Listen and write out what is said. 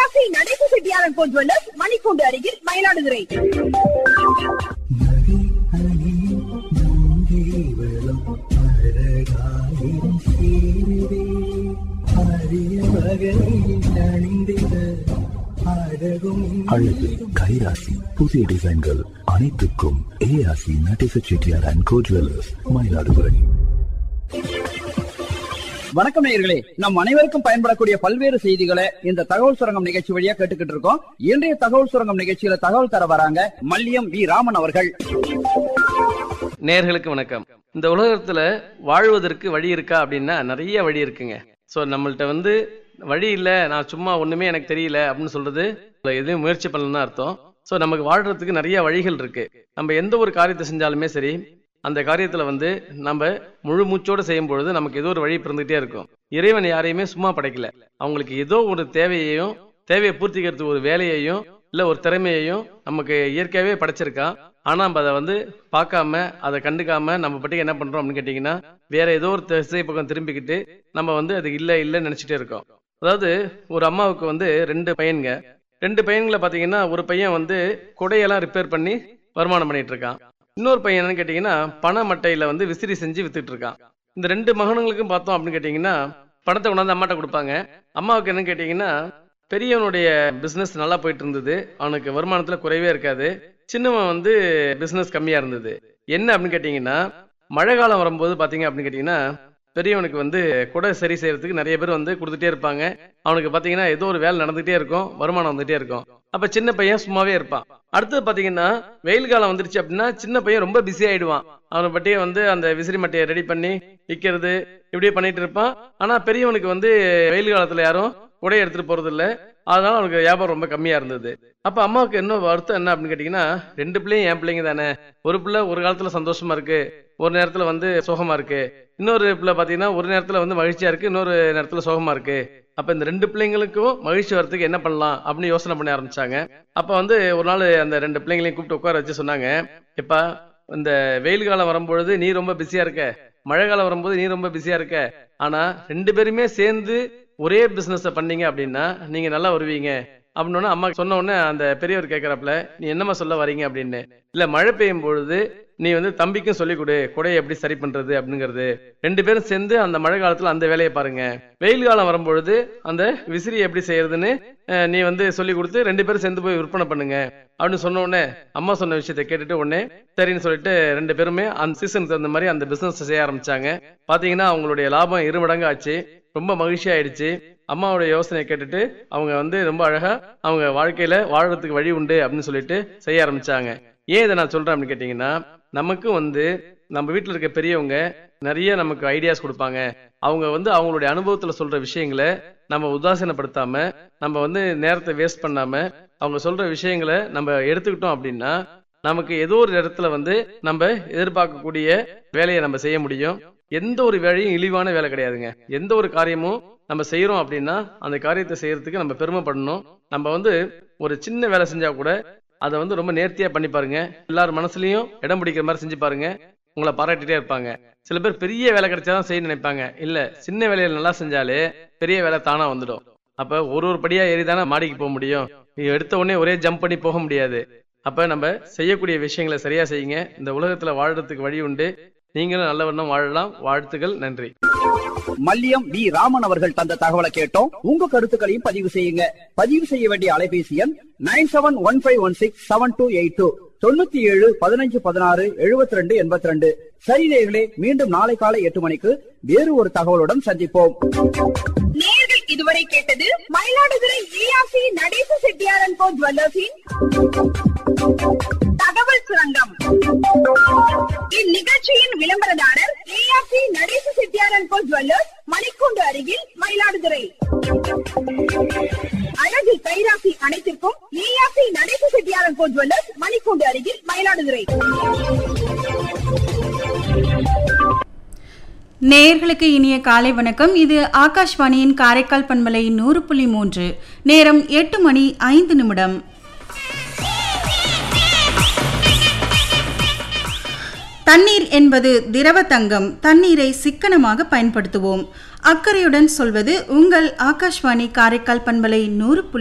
ARC நடேச செட்டியாரன் கோ jewellers மணிக்கூண்டு அருகில் மயிலாடுதுறை அழகு கைராசி புதிய டிசைன்கள் அனைத்துக்கும் ஏஆசி Natesa Chettiar and co jewellers Mayiladuthurai வணக்கம் நேயர்களே நம் அனைவருக்கும் பயன்படக்கூடிய பல்வேறு செய்திகளை இந்த தகவல் சுரங்கம் நிகழ்ச்சி வழியா கேட்டுக்கிட்டு இருக்கோம் இன்றைய தகவல் சுரங்கம் நிகழ்ச்சியில தகவல் தர வராங்க மல்லியம் வி ராமன் அவர்கள் நேர்களுக்கு வணக்கம் இந்த உலகத்துல வாழ்வதற்கு வழி இருக்கா அப்படின்னா நிறைய வழி இருக்குங்க ஸோ நம்மள்ட்ட வந்து வழி இல்லை நான் சும்மா ஒண்ணுமே எனக்கு தெரியல அப்படின்னு சொல்றது எதுவும் முயற்சி பண்ணலன்னு அர்த்தம் ஸோ நமக்கு வாழ்றதுக்கு நிறைய வழிகள் இருக்கு நம்ம எந்த ஒரு காரியத்தை செஞ்சாலுமே சரி அந்த காரியத்துல வந்து நம்ம முழு மூச்சோட செய்யும் பொழுது நமக்கு ஏதோ ஒரு வழி பிறந்துகிட்டே இருக்கும் இறைவன் யாரையுமே சும்மா படைக்கல அவங்களுக்கு ஏதோ ஒரு தேவையையும் தேவையை பூர்த்திக்கிறதுக்கு ஒரு வேலையையும் இல்ல ஒரு திறமையையும் நமக்கு இயற்கையாவே படைச்சிருக்கான் ஆனா நம்ம அதை வந்து பார்க்காம அதை கண்டுக்காம நம்ம பட்டுக்கு என்ன பண்றோம் அப்படின்னு கேட்டீங்கன்னா வேற ஏதோ ஒரு திசை பக்கம் திரும்பிக்கிட்டு நம்ம வந்து அது இல்ல இல்லைன்னு நினைச்சிட்டே இருக்கோம் அதாவது ஒரு அம்மாவுக்கு வந்து ரெண்டு பையன்க ரெண்டு பையன்களை பாத்தீங்கன்னா ஒரு பையன் வந்து கொடையெல்லாம் ரிப்பேர் பண்ணி வருமானம் பண்ணிட்டு இருக்கான் இன்னொரு பையன் என்னன்னு கேட்டீங்கன்னா பண மட்டையில வந்து விசிறி செஞ்சு வித்துட்டு இருக்கான் இந்த ரெண்டு மகனுங்களுக்கும் பார்த்தோம் அப்படின்னு கேட்டீங்கன்னா பணத்தை கொண்டாந்து அம்மாட்ட கொடுப்பாங்க அம்மாவுக்கு என்னன்னு கேட்டீங்கன்னா பெரியவனுடைய பிசினஸ் நல்லா போயிட்டு இருந்தது அவனுக்கு வருமானத்துல குறைவே இருக்காது சின்னவன் வந்து பிசினஸ் கம்மியா இருந்தது என்ன அப்படின்னு கேட்டீங்கன்னா மழை காலம் வரும்போது பாத்தீங்க அப்படின்னு கேட்டீங்கன்னா பெரியவனுக்கு வந்து குடை சரி செய்யறதுக்கு நிறைய பேர் வந்து கொடுத்துட்டே இருப்பாங்க அவனுக்கு பாத்தீங்கன்னா ஏதோ ஒரு வேலை நடந்துகிட்டே இருக்கும் வருமானம் வந்துட்டே இருக்கும் அப்ப சின்ன பையன் சும்மாவே இருப்பான் அடுத்தது பாத்தீங்கன்னா வெயில் காலம் வந்துருச்சு அப்படின்னா சின்ன பையன் ரொம்ப பிஸி ஆயிடுவான் அவனை பட்டியே வந்து அந்த விசிறி மட்டையை ரெடி பண்ணி விற்கிறது இப்படியே பண்ணிட்டு இருப்பான் ஆனா பெரியவனுக்கு வந்து வெயில் காலத்துல யாரும் உடைய எடுத்துட்டு போறது இல்ல அதனால அவனுக்கு வியாபாரம் ரொம்ப கம்மியா இருந்தது அப்ப அம்மாவுக்கு என்ன வருத்தம் என்ன அப்படின்னு கேட்டீங்கன்னா ரெண்டு பிள்ளையும் என் பிள்ளைங்க தானே ஒரு பிள்ளை ஒரு காலத்துல சந்தோஷமா இருக்கு ஒரு நேரத்துல வந்து சோகமா இருக்கு இன்னொரு பிள்ளை பாத்தீங்கன்னா ஒரு நேரத்துல வந்து மகிழ்ச்சியா இருக்கு இன்னொரு நேரத்துல சோகமா இருக்கு அப்ப இந்த ரெண்டு பிள்ளைங்களுக்கும் மகிழ்ச்சி வரதுக்கு என்ன பண்ணலாம் அப்படின்னு யோசனை பண்ண ஆரம்பிச்சாங்க அப்ப வந்து ஒரு நாள் அந்த ரெண்டு பிள்ளைங்களையும் கூப்பிட்டு உட்கார வச்சு சொன்னாங்க இப்ப இந்த வெயில் காலம் வரும்பொழுது நீ ரொம்ப பிஸியா இருக்க மழை காலம் வரும்போது நீ ரொம்ப பிஸியா இருக்க ஆனா ரெண்டு பேருமே சேர்ந்து ஒரே பிசினஸ் பண்ணீங்க அப்படின்னா நீங்க நல்லா வருவீங்க அப்படின்னு அம்மா சொன்ன உடனே அந்த பெரியவர் கேட்கறப்பல நீ என்னம்மா சொல்ல வரீங்க அப்படின்னு இல்ல மழை பெய்யும் பொழுது நீ வந்து தம்பிக்கும் சொல்லிக் கொடு குடையை எப்படி சரி பண்றது அப்படிங்கிறது ரெண்டு பேரும் சேர்ந்து அந்த மழை காலத்துல அந்த வேலையை பாருங்க வெயில் காலம் வரும்பொழுது அந்த விசிறி எப்படி செய்யறதுன்னு அஹ், நீ வந்து சொல்லி கொடுத்து ரெண்டு பேரும் சேர்ந்து போய் விற்பனை பண்ணுங்க அப்படின்னு சொன்ன உடனே அம்மா சொன்ன விஷயத்தை கேட்டுட்டு உடனே சரின்னு சொல்லிட்டு ரெண்டு பேருமே அந்த சீசனுக்கு தகுந்த மாதிரி அந்த பிசினஸ் செய்ய ஆரம்பிச்சாங்க பாத்தீங்கன்னா அவங்களுடைய லாபம் இரு மடங்கு ஆச்சு ரொம்ப மகிழ்ச்சி ஆயிடுச்சு அம்மாவோட யோசனையை கேட்டுட்டு அவங்க வந்து ரொம்ப அழகா அவங்க வாழ்க்கையில வாழறதுக்கு வழி உண்டு அப்படின்னு சொல்லிட்டு செய்ய ஆரம்பிச்சாங்க ஏன் இதை நான் சொல்றேன் அப்படின்னு கேட்டீங்கன்னா நமக்கும் வந்து நம்ம வீட்டுல இருக்க பெரியவங்க நிறைய நமக்கு ஐடியாஸ் கொடுப்பாங்க அவங்க வந்து அவங்களுடைய அனுபவத்துல சொல்ற விஷயங்களை நம்ம உதாசீனப்படுத்தாம நம்ம வந்து நேரத்தை வேஸ்ட் பண்ணாம அவங்க சொல்ற விஷயங்களை நம்ம எடுத்துக்கிட்டோம் அப்படின்னா நமக்கு ஏதோ ஒரு இடத்துல வந்து நம்ம எதிர்பார்க்கக்கூடிய வேலையை நம்ம செய்ய முடியும் எந்த ஒரு வேலையும் இழிவான வேலை கிடையாதுங்க எந்த ஒரு காரியமும் நம்ம செய்யறோம் அப்படின்னா அந்த காரியத்தை செய்யறதுக்கு நம்ம பெருமைப்படணும் நம்ம வந்து ஒரு சின்ன வேலை செஞ்சா கூட அதை வந்து ரொம்ப நேர்த்தியா பண்ணி பாருங்க எல்லார் மனசுலயும் இடம் பிடிக்கிற மாதிரி செஞ்சு பாருங்க உங்களை பாராட்டிட்டே இருப்பாங்க சில பேர் பெரிய வேலை கிடைச்சாதான் செய்ய நினைப்பாங்க இல்ல சின்ன வேலையில நல்லா செஞ்சாலே பெரிய வேலை தானா வந்துடும் அப்ப ஒரு ஒரு படியா ஏறி தானே மாடிக்கு போக முடியும் நீ எடுத்த உடனே ஒரே ஜம்ப் பண்ணி போக முடியாது அப்ப நம்ம செய்யக்கூடிய விஷயங்களை சரியா செய்யுங்க இந்த உலகத்துல வாழ்றதுக்கு வழி உண்டு நீங்களும் நல்ல வண்ணம் வாழலாம் வாழ்த்துக்கள் நன்றி மல்லியம் வி ராமன் அவர்கள் தந்த தகவலை கேட்டோம் உங்க கருத்துக்களையும் பதிவு செய்யுங்க பதிவு செய்ய வேண்டிய அலைபேசி எண் nine seven one five one six seven two eight two தொண்ணூத்தி ஏழு பதினஞ்சு பதினாறு எழுபத்தி ரெண்டு எண்பத்தி ரெண்டு சரி நேயர்களே மீண்டும் நாளை காலை எட்டு மணிக்கு வேறு ஒரு தகவலுடன் சந்திப்போம் நேர்கள் இதுவரை கேட்டது மயிலாடுதுறை ஏஆர்சி நடேச செட்டியாரன் கோ ஜுவல்லர்ஸின் தகவல் சுரங்கம் இந்நிகழ்ச்சியின் விளம்பரதாரர் ஏஆர்சி நடேச செட்டியாரன் கோ ஜுவல்லர்ஸ் மணிக்கூண்டு அருகில் மயிலாடுதுறை அழகு கைராசி அனைத்திற்கும் ஏஆர்சி நடேச செட்டியாரன் கோ ஜுவல்லர்ஸ் மணிக்கூண்டு அருகில் மயிலாடுதுறை நேயர்களுக்கு இனிய காலை வணக்கம் இது ஆகாஷ்வாணியின் காரைக்கால் பண்பலை நூறு புள்ளி மூன்று நேரம் எட்டு மணி ஐந்து நிமிடம் தண்ணீர் என்பது திரவ தங்கம் தண்ணீரை சிக்கனமாக பயன்படுத்துவோம் அக்கறையுடன் சொல்வது உங்கள் ஆகாஷ்வாணி காரைக்கால் பண்பலை நூறு புள்ளி